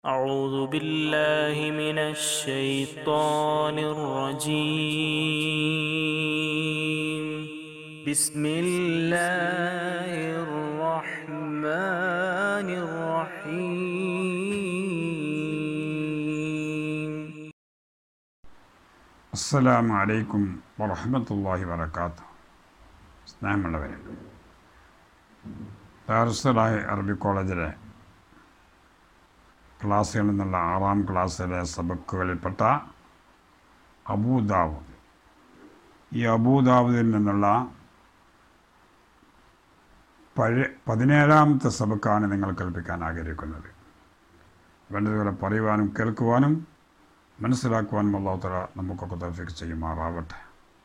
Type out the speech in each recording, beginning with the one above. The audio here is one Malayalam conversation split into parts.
أعوذ بالله من الشيطان الرجيم بسم الله الرحمن الرحيم അസ്സലാമു അലൈക്കും വറഹമത്തല്ലാഹി വബർക്കാത്തു സ്നേഹമുള്ളവരെ ദാറുസലാഹി അറബി കോളേജിലെ ക്ലാസ്സുകളിൽ നിന്നുള്ള ആറാം ക്ലാസ്സിലെ സബക്കുകളിൽപ്പെട്ട അബൂദാവൂദ് ഈ അബൂദാവൂദിൽ നിന്നുള്ള പഴയ പതിനേഴാമത്തെ സബക്കാണ് നിങ്ങൾ കേൾപ്പിക്കാൻ ആഗ്രഹിക്കുന്നത് വേണ്ടതുപോലെ പറയുവാനും കേൾക്കുവാനും മനസ്സിലാക്കുവാനും അള്ളാഹുത്തല നമുക്കൊക്കെ തൗഫീഖ് ചെയ്യുമാറാവട്ടെ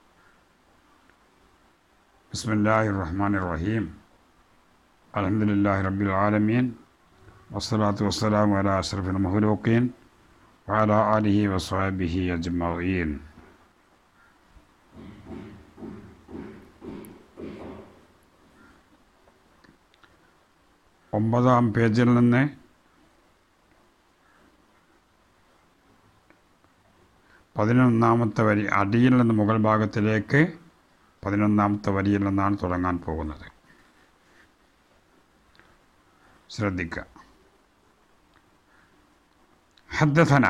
ബിസ്മില്ലാഹി റഹ്മാൻ റഹീം അലഹദില്ലാഹി റബ്ബിൽ ആലമീൻ വസ്സലാത്തു വസ്സലാമു അല അഷ്റഫിൽ മഹ്ലൂഖീൻ വഅല ആലിഹി വസ്വാബിഹി അജ്മഈൻ ഒമ്പതാം പേജിൽ നിന്ന് പതിനൊന്നാമത്തെ വരി അടിയിൽ നിന്ന് മുകൾ ഭാഗത്തിലേക്ക് പതിനൊന്നാമത്തെ വരിയിൽ നിന്നാണ് തുടങ്ങാൻ പോകുന്നത് ശ്രദ്ധിക്കുക ഹദ്ദഥന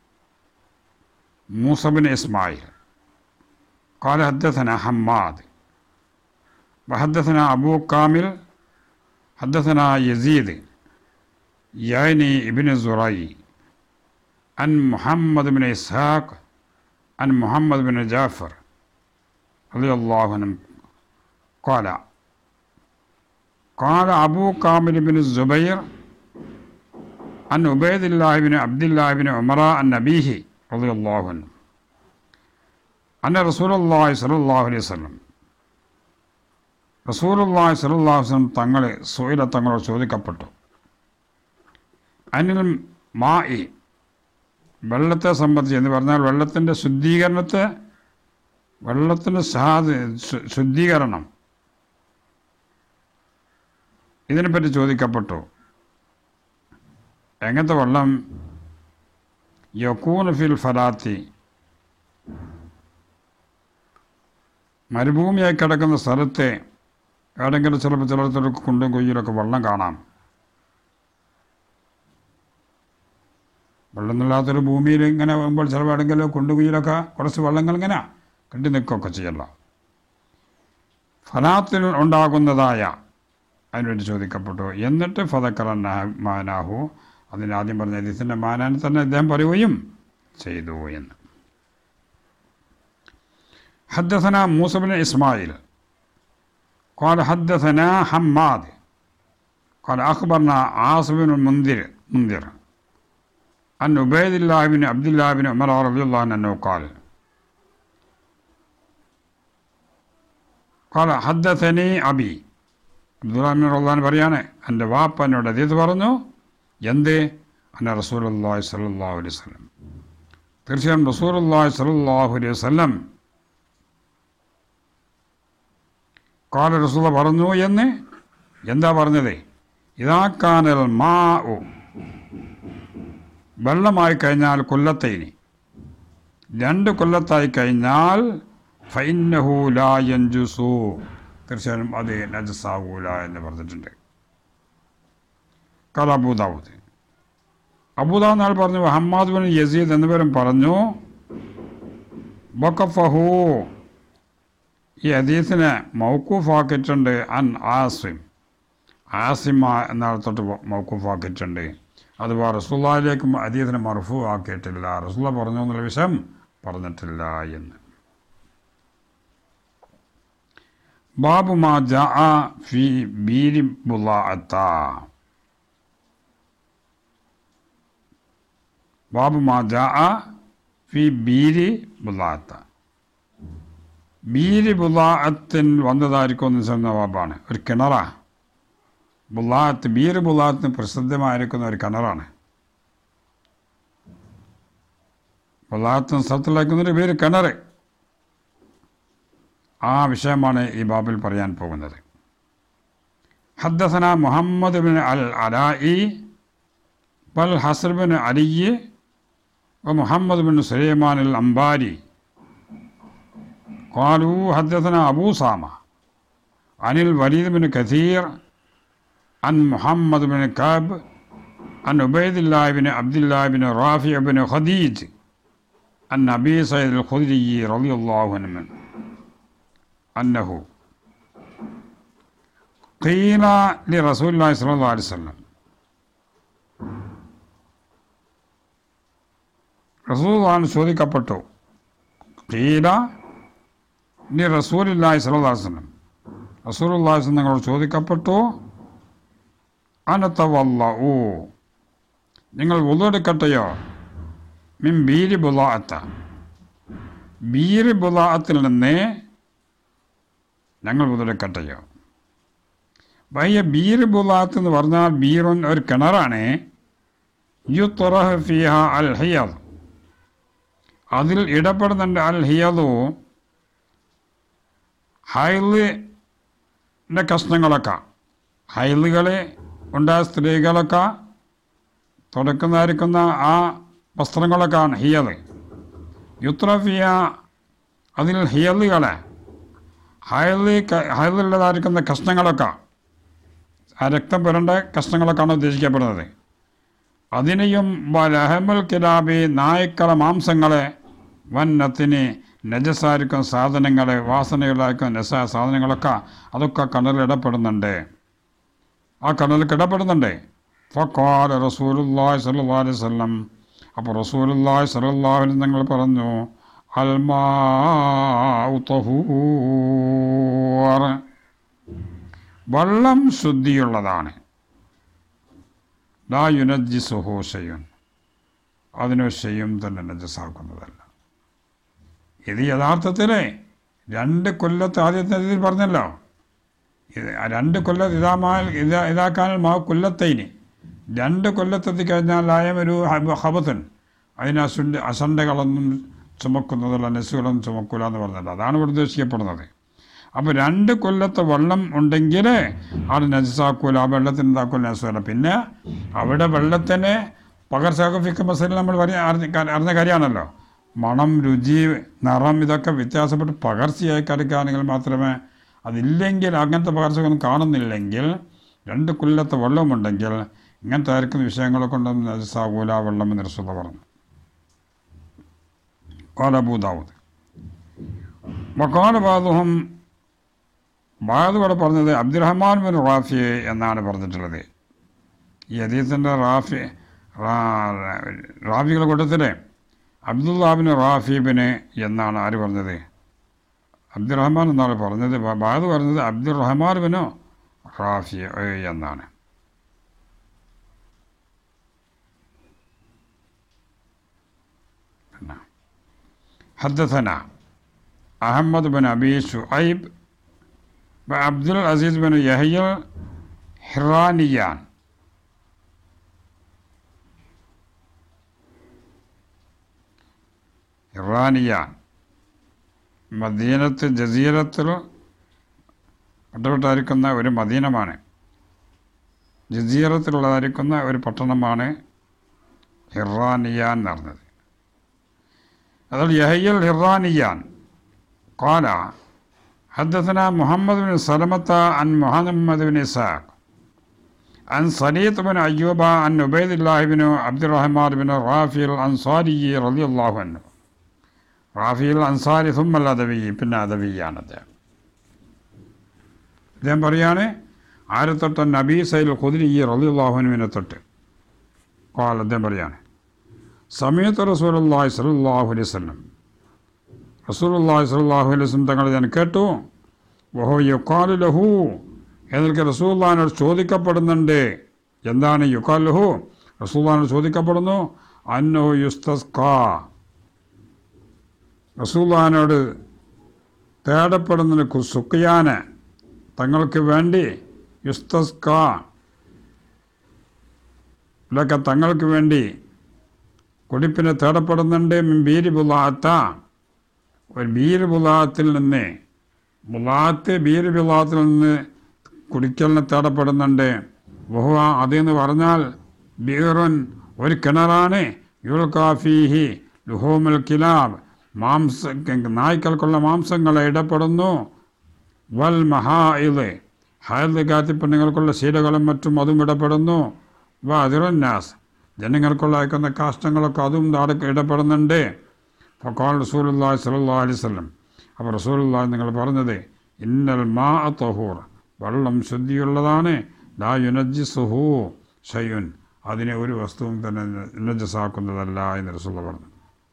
മൂസബിൻ ഇസ്മായിൽ قال حدثنا حماد وحدثنا أبو كامل حدثنا يزيد يعني ابن زري عن محمد بن إسحاق عن محمد بن جعفر رضي الله عنه قال قال أبو كامل بن الزبير عن عبيد الله بن عبد الله بن عمر عن أبيه رضي الله عنه أن رسول الله صلى الله عليه وسلم റസൂൽ അള്ളാഹി സലാഹു വസ്ലം തങ്ങളെ സുയില തങ്ങളോട് ചോദിക്കപ്പെട്ടു അനിൽ മാ ഇ വെള്ളത്തെ സംബന്ധിച്ച് എന്ന് പറഞ്ഞാൽ വെള്ളത്തിൻ്റെ ശുദ്ധീകരണത്തെ വെള്ളത്തിൻ്റെ സാധ ശുദ്ധീകരണം ഇതിനെപ്പറ്റി ചോദിക്കപ്പെട്ടു എങ്ങനത്തെ വെള്ളം യക്കൂൻ ഫിൽ ഫലാത്തി മരുഭൂമിയായി കിടക്കുന്ന സ്ഥലത്തെ എവിടെയെങ്കിലും ചിലപ്പോൾ ചിലർക്ക് കുണ്ടും കൊയ്യിലൊക്കെ വെള്ളം കാണാം വെള്ളമില്ലാത്തൊരു ഭൂമിയിൽ ഇങ്ങനെ വരുമ്പോൾ ചില എവിടെയെങ്കിലും കുണ്ടുകുയിലൊക്കെ കുറച്ച് വെള്ളങ്ങൾ ഇങ്ങനെ കണ്ടു നിൽക്കുകയൊക്കെ ചെയ്യല്ല ഫലാത്തിൽ ഉണ്ടാകുന്നതായ അതിനുവേണ്ടി ചോദിക്കപ്പെട്ടു എന്നിട്ട് ഫതക്കറ മാനാഹു അതിന് ആദ്യം പറഞ്ഞ ഇതിൻ്റെ മാനാൻ തന്നെ അദ്ദേഹം പറയുകയും ചെയ്തു എന്ന് حدثنا موسى بن إسماعيل قال حدثنا حماد قال أخبرنا عاصم بن المنذر منذر عن عبيد الله بن عبد الله بن عمر رضي الله عنه أنه قال قال حدثني أبي അബ്ദുല്ലാമിൻ റഹ്ലാൻ പറയാണ് എൻ്റെ വാപ്പ എന്നോട് അതീത് പറഞ്ഞു എന്ത് അന്ന റസൂൽ അള്ളാഹി സല്ലാഹു അലൈഹി വല്ലം തീർച്ചയായും റസൂൽ അള്ളാഹി സല്ലാഹു അലൈഹി വല്ലം കാല റസൂല പറഞ്ഞു എന്ന് എന്താ പറഞ്ഞത് ഇതാക്കാനൽ മാ ഉ വെള്ളമായി കഴിഞ്ഞാൽ കൊല്ലത്തേനി രണ്ട് കൊല്ലത്തായി കഴിഞ്ഞാൽ ഫൈനഹൂലായഞ്ചുസു തീർച്ചയായും അത് നജസാവൂല എന്ന് പറഞ്ഞിട്ടുണ്ട് കല അബൂദാവൂദ് അബൂദാവ് നാൾ പറഞ്ഞു ഹമ്മാദ് ബിൻ യസീദ് എന്നിവരും പറഞ്ഞു ബക്കഫഹു ഈ ഹദീസിനെ മൗക്കൂഫാക്കിയിട്ടുണ്ട് അൻ ആസിം ആസിമ എന്നിടത്തോട്ട് മൗക്കൂഫാക്കിയിട്ടുണ്ട് അതുപോലെ റസുല്ലായിലേക്ക് ഹദീസിനെ മറുഫു ആക്കിയിട്ടില്ല റസുല്ല പറഞ്ഞു എന്നുള്ള വിഷയം പറഞ്ഞിട്ടില്ല എന്ന് ബാബു മാ ജാ ഫി ബീരി ബുലാഅത്ത ബാബു മാ ജാ ഫി ബീരി ബുലാഅത്ത ബീരി ബുലാഅത്തിൽ വന്നതായിരിക്കും എന്ന് ചെന്ന ബാബാണ് ഒരു കിണറാ ബുലാത്ത് ബീര് ബുലാത്തിന് പ്രസിദ്ധമായിരിക്കുന്ന ഒരു കിണറാണ് ബുലാത്തിന് സ്ഥലത്തിലേക്കുന്നൊരു പേര് കിണർ ആ വിഷയമാണ് ഈ ബാബിൽ പറയാൻ പോകുന്നത് حدثنا محمد بن العلاء ബൽ ഹസർ ബിൻ അലി ومحمد بن سليمان الأنباري قالوا حدثنا أبو سامة عن الوليد بن كثير عن محمد بن كعب عن عبيد الله بن عبد الله بن رافع بن خديج عن أبي سعيد الخدري رضي الله عنه أنه قيل لرسول الله صلى الله عليه وسلم റസൂലാണ് ചോദിക്കപ്പെട്ടു കീല നീ റസൂലില്ലാഹി സലഹുസ്ലം റസൂലുല്ലാഹി നിങ്ങളോട് ചോദിക്കപ്പെട്ടു അനത്തവല്ല ഓ നിങ്ങൾ ഉള്ളെടുക്കട്ടെയോ മിൻ ബീരി ബുലാഅത്ത ബീരി ബുലാഅത്തിൽ നിന്ന് ഞങ്ങൾ ഉള്ളെടുക്കട്ടെയോ വയ്യ ബീര് ബുലാത്ത് എന്ന് പറഞ്ഞാൽ ബീറുൻ ഒരു കിണറാണ് യുത്തുറഹ് ഫിഹ അൽ ഹിയത് അതിൽ ഇടപെടുന്നുണ്ട് അൽ ഹിയതു ഹൈലിൻ്റെ കഷ്ണങ്ങളൊക്കെ ഹൈലുകളെ ഉണ്ടായ സ്ത്രീകളൊക്കെ തുടക്കുന്നതായിരിക്കുന്ന ആ വസ്ത്രങ്ങളൊക്കെയാണ് ഹിയത് യുത്രഫിയ അതിൽ ഹിയലുകളെ ഹൈലി ഹൈലുള്ളതായിരിക്കുന്ന കഷ്ണങ്ങളൊക്കെ ആ രക്തം പുരണ്ട കഷ്ണങ്ങളൊക്കെയാണ് ഉദ്ദേശിക്കപ്പെടുന്നത് അതിനെയും ലഹമൽ കിലാബി നായ്ക്കള മാംസങ്ങളെ വന്നത്തിന് നജസായിരിക്കും സാധനങ്ങളെ വാസനകളായിരിക്കും നജസ സാധനങ്ങളൊക്കെ അതൊക്കെ കടലിൽ ഇടപെടുന്നുണ്ട് ആ കടലിൽ ഇടപെടുന്നുണ്ട് ഫക്കാൽ റസൂലുല്ലാഹി സല്ലല്ലാഹു അലൈഹി വസല്ലം അപ്പോൾ റസൂലുല്ലാഹി സല്ലല്ലാഹു അലൈഹി നിങ്ങൾ പറഞ്ഞു അൽമാഉ തഹൂർ വെള്ളം ശുദ്ധിയുള്ളതാണ് ലാ യുനജിസുഹു ഷെയ്യുൻ അതിനോ ഷെയ്യും തന്നെ നജസാക്കുന്നതല്ല ഇത് യഥാർത്ഥത്തിൽ രണ്ട് കൊല്ലത്ത് ആദ്യത്തെ ഇതിൽ പറഞ്ഞല്ലോ ഇത് ആ രണ്ട് കൊല്ലത്ത് ഇതാമാൽ ഇതാ ഇതാക്കാൻ മാ കൊല്ലത്തൈന് രണ്ട് കൊല്ലത്തെത്തി കഴിഞ്ഞാൽ ആയം ഒരു ഹബത്തൻ അതിന് അസുണ്ട് അസണ്ടകളൊന്നും ചുമക്കുന്നതല്ല നെസ്സുകളൊന്നും ചുമക്കൂല എന്ന് പറഞ്ഞത് അതാണ് ഇവിടെ ഉദ്ദേശിക്കപ്പെടുന്നത് അപ്പോൾ രണ്ട് കൊല്ലത്തെ വെള്ളം ഉണ്ടെങ്കിൽ അവിടെ നജസാക്കൂല ആ വെള്ളത്തിന് എന്താക്കൂല നജസ്സല്ല പിന്നെ അവിടെ വെള്ളത്തിന് പകർച്ചകഫിക്ക് മസലിൽ നമ്മൾ പറഞ്ഞ അറിഞ്ഞ അറിഞ്ഞ കാര്യമാണല്ലോ മണം രുചി നിറം ഇതൊക്കെ വ്യത്യാസപ്പെട്ട് പകർച്ചയായി കടുക്കുകയാണെങ്കിൽ മാത്രമേ അതില്ലെങ്കിൽ അങ്ങനത്തെ പകർച്ചയൊന്നും കാണുന്നില്ലെങ്കിൽ രണ്ട് കൊല്ലത്തെ വെള്ളമുണ്ടെങ്കിൽ ഇങ്ങനത്തെ ആയിരിക്കുന്ന വിഷയങ്ങളെ കൊണ്ടൊന്നും നജസാകൂല വെള്ളം എന്ന് റസൂല പറഞ്ഞു കോലബൂദാവൂദ് വക്കാല ബാദുഹം ബാദ് ഇവിടെ പറഞ്ഞത് അബ്ദുറഹ്മാൻ ബിൻ റാഫി എന്നാണ് പറഞ്ഞിട്ടുള്ളത് ഈ അദീത്തിൻ്റെ റാഫി റാഫികളുടെ കൂട്ടത്തിൽ അബ്ദുല്ലാബിന് റാഫിബിന് എന്നാണ് ആര് പറഞ്ഞത് അബ്ദുറഹ്മാൻ എന്നാണ് പറഞ്ഞത് ബാദ് പറഞ്ഞത് അബ്ദുറഹ്മാൻ ബിനു റാഫി എന്നാണ് പിന്നെ حدثنا أحمد بن أبي شعيب وعبد العزيز بن يحيى حرانيان ഹിറാനിയാൻ മദീനത്ത് ജസീരത്തിൽ ഇടപെട്ടായിരിക്കുന്ന ഒരു മദീനമാണ് ജസീറത്തിലുള്ളതായിരിക്കുന്ന ഒരു പട്ടണമാണ് ഹിറാനിയാൻ എന്ന് പറഞ്ഞത് അതിൽ യഹയ്യൽ ഹിറാനിയാൻ قال حدثنا محمد بن سلمة عن محمد بن إسحاق عن صليط بن أيوب عن عبيد الله بن عبد الرحمن بن رافع الأنصاري رضي الله عنه റാഫി അൻസാരി സുമ്മൽ അദവി പിന്നെ അദവിയാണ് അദ്ദേഹം അദ്ദേഹം പറയാണ് ആരെ തൊട്ട് നബീ സൈൽ ഖുദ്രി റലിയുള്ളാഹുനുവിനെ തൊട്ട് കാൽ അദ്ദേഹം പറയാണ് സമയത്ത് റസൂലുള്ളാഹി സ്വല്ലല്ലാഹു അലൈഹി വസല്ലം റസൂലുള്ളാഹി സ്വല്ലല്ലാഹു അലൈഹി വസല്ലം തങ്ങൾ ഞാൻ കേട്ടു വഹോ യുക്കാലു ലഹു എന്നൊക്കെ റസൂല്ലാനോട് ചോദിക്കപ്പെടുന്നുണ്ട് എന്താണ് യുക്കാൽ ലഹു റസൂല്ലാനോട് ചോദിക്കപ്പെടുന്നു അന്നോ യുസ്തസ്കാ റസൂല്ലാനോട് തേടപ്പെടുന്നതിന് സുക്കിയാന് തങ്ങൾക്ക് വേണ്ടി യുസ്തസ്ക ഇതൊക്കെ തങ്ങൾക്ക് വേണ്ടി കുടിപ്പിനെ തേടപ്പെടുന്നുണ്ട് ബീരി ബുലാത്ത ഒരു ബീര് ബുലാത്തിൽ നിന്ന് ബുലാത്ത് ബീര് ബുലാത്തിൽ നിന്ന് കുടിക്കലിന് തേടപ്പെടുന്നുണ്ട് ബഹുവ അതെന്ന് പറഞ്ഞാൽ ബീറുൻ ഒരു കിണറാണ് യുൽക്കാഫീഹി ലുഹോമുൽ കിലാബ് മാംസ നായ്ക്കൾക്കുള്ള മാംസങ്ങൾ ഇടപെടുന്നു വൽ മഹായിദ് ഹയദ് കാത്തി പെണ്ണുങ്ങൾക്കുള്ള ശീലകളും മറ്റും അതും ഇടപെടുന്നു വ അതിറന്നാസ് ജനങ്ങൾക്കുള്ള അയക്കുന്ന കാഷ്ടങ്ങളൊക്കെ അതും അവിടെ ഇടപെടുന്നുണ്ട് ഫക്കോൾ റസൂലുല്ലാ സല്ലാ അലൈവല്ലം അപ്പോൾ റസൂലുല്ലാ നിങ്ങൾ പറഞ്ഞത് ഇന്നൽ മാ തഹൂർ വെള്ളം ശുദ്ധിയുള്ളതാണ് ലാ യുനജി സുഹു ഷയ്യുൻ അതിനെ ഒരു വസ്തുവും തന്നെ നജസാക്കുന്നതല്ല എന്ന് റസൂള്ള പറഞ്ഞു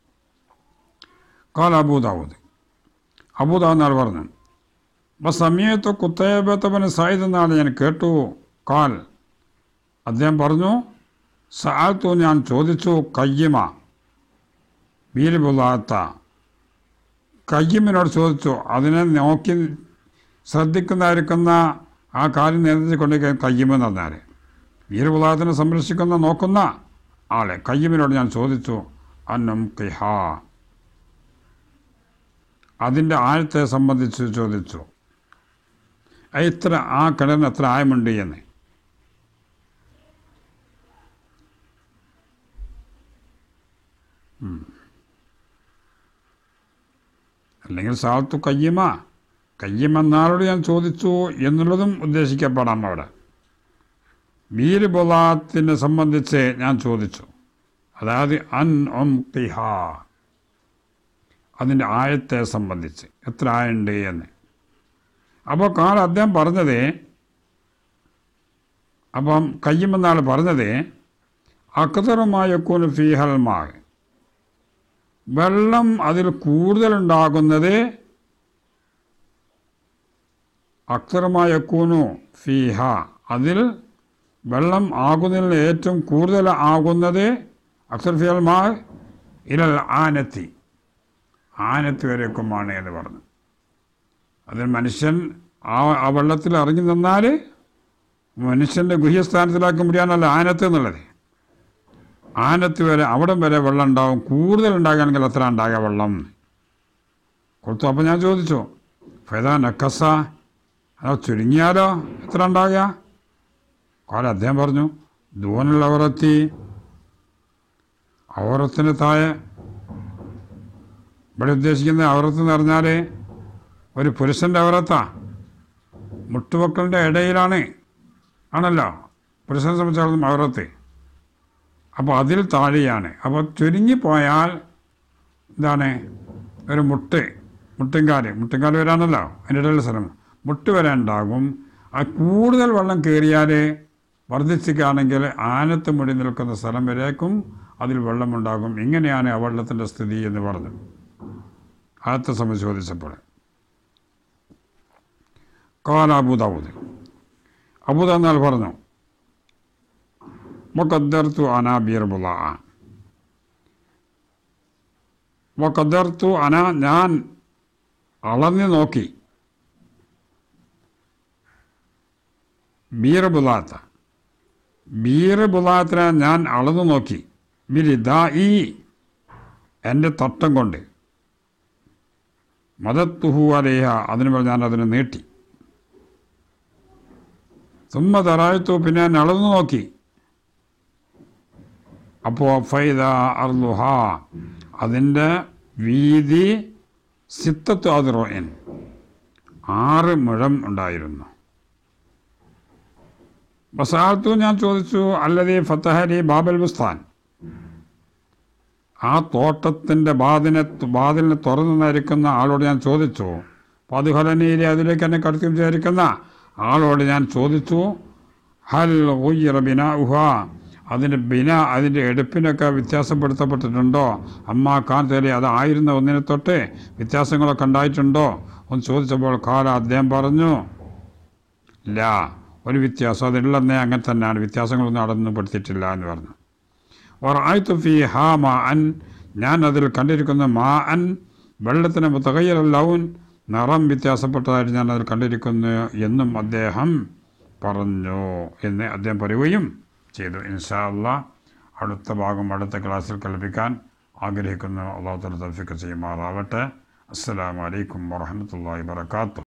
കാൽ അബൂദാവൂദ് അബൂദാവ് എന്നാൾ പറഞ്ഞു അപ്പം സമയത്ത് കുത്തേബത്തവന് സായിദ് എന്നാണ് ഞാൻ കേട്ടു കാൽ അദ്ദേഹം പറഞ്ഞു സാത്തു ഞാൻ ചോദിച്ചു കയ്യമ ബീരുബുലാത്ത കയ്യമ്മിനോട് ചോദിച്ചു അതിനെ നോക്കി ശ്രദ്ധിക്കുന്നതായിരിക്കുന്ന ആ കാര്യം നിയന്ത്രിച്ച് കൊണ്ടിരിക്കുന്ന കയ്യമെന്ന് പറഞ്ഞാൽ വീരബുലാത്തിനെ സംരക്ഷിക്കുന്ന നോക്കുന്ന ആളെ കയ്യമ്മിനോട് ഞാൻ ചോദിച്ചു അന്നം കിഹ അതിൻ്റെ ആഴത്തെ സംബന്ധിച്ച് ചോദിച്ചു എത്ര ആ കിണറിന് എത്ര ആയമുണ്ട് എന്ന് അല്ലെങ്കിൽ സാത്തു കയ്യമ കയ്യമെന്നാളോട് ഞാൻ ചോദിച്ചു എന്നുള്ളതും ഉദ്ദേശിക്കപ്പെടാം അവിടെ മീര് ബൊലാത്തിനെ സംബന്ധിച്ച് ഞാൻ ചോദിച്ചു അതായത് അൻ ഒം തിഹ അതിൻ്റെ ആയത്തെ സംബന്ധിച്ച് എത്ര ആയുണ്ട് എന്ന് അപ്പോൾ കാല അദ്ദേഹം പറഞ്ഞത് അപ്പം കയ്യുമെന്നാൾ പറഞ്ഞത് അക്തറുമായ കൂന് ഫീഹൽ മാഗ് വെള്ളം അതിൽ കൂടുതലുണ്ടാകുന്നത് അക്തറുമായ കൂനു ഫീഹ അതിൽ വെള്ളം ആകുന്നതിൽ ഏറ്റവും കൂടുതൽ ആകുന്നത് അക്സർ ഫിയൽ മാ ഇരൽ ആനത്തി ആനത്ത് വരേക്കുമാണ് എന്ന് പറഞ്ഞു അതിൽ മനുഷ്യൻ ആ ആ വെള്ളത്തിൽ ഇറങ്ങി നിന്നാൽ മനുഷ്യൻ്റെ ഗുഹ്യസ്ഥാനത്തിലാക്കി മുടിയാനല്ല ആനത്ത് എന്നുള്ളത് ആനത്ത് വരെ അവിടം വരെ വെള്ളം ഉണ്ടാവും കൂടുതൽ ഉണ്ടാകുകയാണെങ്കിൽ എത്ര ഉണ്ടാകുക വെള്ളം കൊടുത്തു അപ്പോൾ ഞാൻ ചോദിച്ചു ഫെദാ നക്കസ അതോ ചുരുങ്ങിയാലോ എത്ര ഉണ്ടാകുക കാല അദ്ദേഹം പറഞ്ഞു ദൂനുള്ള അവറത്തി ഔറത്തിന് താഴെ ഇവിടെ ഉദ്ദേശിക്കുന്ന ഔറത്ത് എന്ന് പറഞ്ഞാൽ ഒരു പുരുഷൻ്റെ ഔറത്താ മുട്ടുമക്കളുടെ ഇടയിലാണ് ആണല്ലോ പുരുഷനെ സംബന്ധിച്ചിടത്തോളം ഔറത്ത് അപ്പോൾ അതിൽ താഴെയാണ് അപ്പോൾ ചുരുങ്ങിപ്പോയാൽ എന്താണ് ഒരു മുട്ട് മുട്ടിൻകാല് മുട്ടിൻകാല് വരാനല്ലോ അതിൻ്റെ ഇടയിലുള്ള സ്ഥലം മുട്ട് വരെ ഉണ്ടാകും ആ കൂടുതൽ വെള്ളം കയറിയാൽ വർദ്ധിച്ചിക്കുകയാണെങ്കിൽ ആനത്ത് മുടി നിൽക്കുന്ന സ്ഥലം വരേക്കും അതിൽ വെള്ളമുണ്ടാകും ഇങ്ങനെയാണ് ആ വെള്ളത്തിൻ്റെ സ്ഥിതി എന്ന് പറഞ്ഞു ആയത്തെ സംബന്ധിച്ച് ചോദിച്ചപ്പോൾ കാല അബൂദാവൂദ് അബൂദ എന്നാൽ പറഞ്ഞു വക്കദ്ദർത്തു അന ബീർബുല വക്കദ്ദർത്തു അന ഞാൻ അളന്നു നോക്കി ബീർബുലാത്ത ബീർബുലാത്തിനെ ഞാൻ അളന്നു നോക്കി ബിരിദാ ഈ എൻ്റെ തട്ടം കൊണ്ട് മതത്തുഹു അലേഹ അതിന് പറഞ്ഞ് ഞാൻ അതിനെ നീട്ടി തുമ്മ തറായത്തു പിന്നെ ഞാൻ അളന്നു നോക്കി അപ്പോൾ ഫൈദ അർലുഹ അതിൻ്റെ വീതി സിത്തത്തു അതിറോയൻ ആറ് മുഴം ഉണ്ടായിരുന്നു ബസാർത്തു ഞാൻ ചോദിച്ചു അല്ലതീ ഫത്തഹലി ബാബൽ ബുസ്താൻ ആ തോട്ടത്തിൻ്റെ ബാതിനെ ബാതിലിനെ തുറന്നു നരിക്കുന്ന ആളോട് ഞാൻ ചോദിച്ചു പതുഹലനയിലെ അതിലേക്ക് എന്നെ കടത്തി വിചാരിക്കുന്ന ആളോട് ഞാൻ ചോദിച്ചു ഹൽ ഉയ്യറ ബിന ഉഹ അതിൻ്റെ ബിന അതിൻ്റെ എടുപ്പിനൊക്കെ വ്യത്യാസപ്പെടുത്തപ്പെട്ടിട്ടുണ്ടോ അമ്മ കാൻ തേലി അതായിരുന്ന ഒന്നിനെ തൊട്ട് വ്യത്യാസങ്ങളൊക്കെ ഉണ്ടായിട്ടുണ്ടോ ഒന്ന് ചോദിച്ചപ്പോൾ കാല അദ്ദേഹം പറഞ്ഞു ഇല്ല ഒരു വ്യത്യാസം അതില്ലെന്നേ അങ്ങനെ തന്നെയാണ് വ്യത്യാസങ്ങളൊന്നും അടന്നുപെടുത്തിയിട്ടില്ല എന്ന് പറഞ്ഞു ഒറായ്ത്തു ഫി ഹാ മാ അൻ ഞാൻ അതിൽ കണ്ടിരിക്കുന്ന മാ അൻ വെള്ളത്തിന് മുത്തകയ്യൽ ലൗൻ നിറം വ്യത്യാസപ്പെട്ടതായിട്ട് ഞാൻ അതിൽ കണ്ടിരിക്കുന്നു എന്നും അദ്ദേഹം പറഞ്ഞു എന്ന് അദ്ദേഹം പറയുകയും ചെയ്തു ഇൻഷാ അല്ലാ അടുത്ത ഭാഗം അടുത്ത ക്ലാസ്സിൽ കൽപ്പിക്കാൻ ആഗ്രഹിക്കുന്നു അള്ളാഹു തല തഫിക്ക് ചെയ്യുമാറാവട്ടെ അസ്സലാമലൈക്കും വാഹമത്തല്ലാ വാത്തു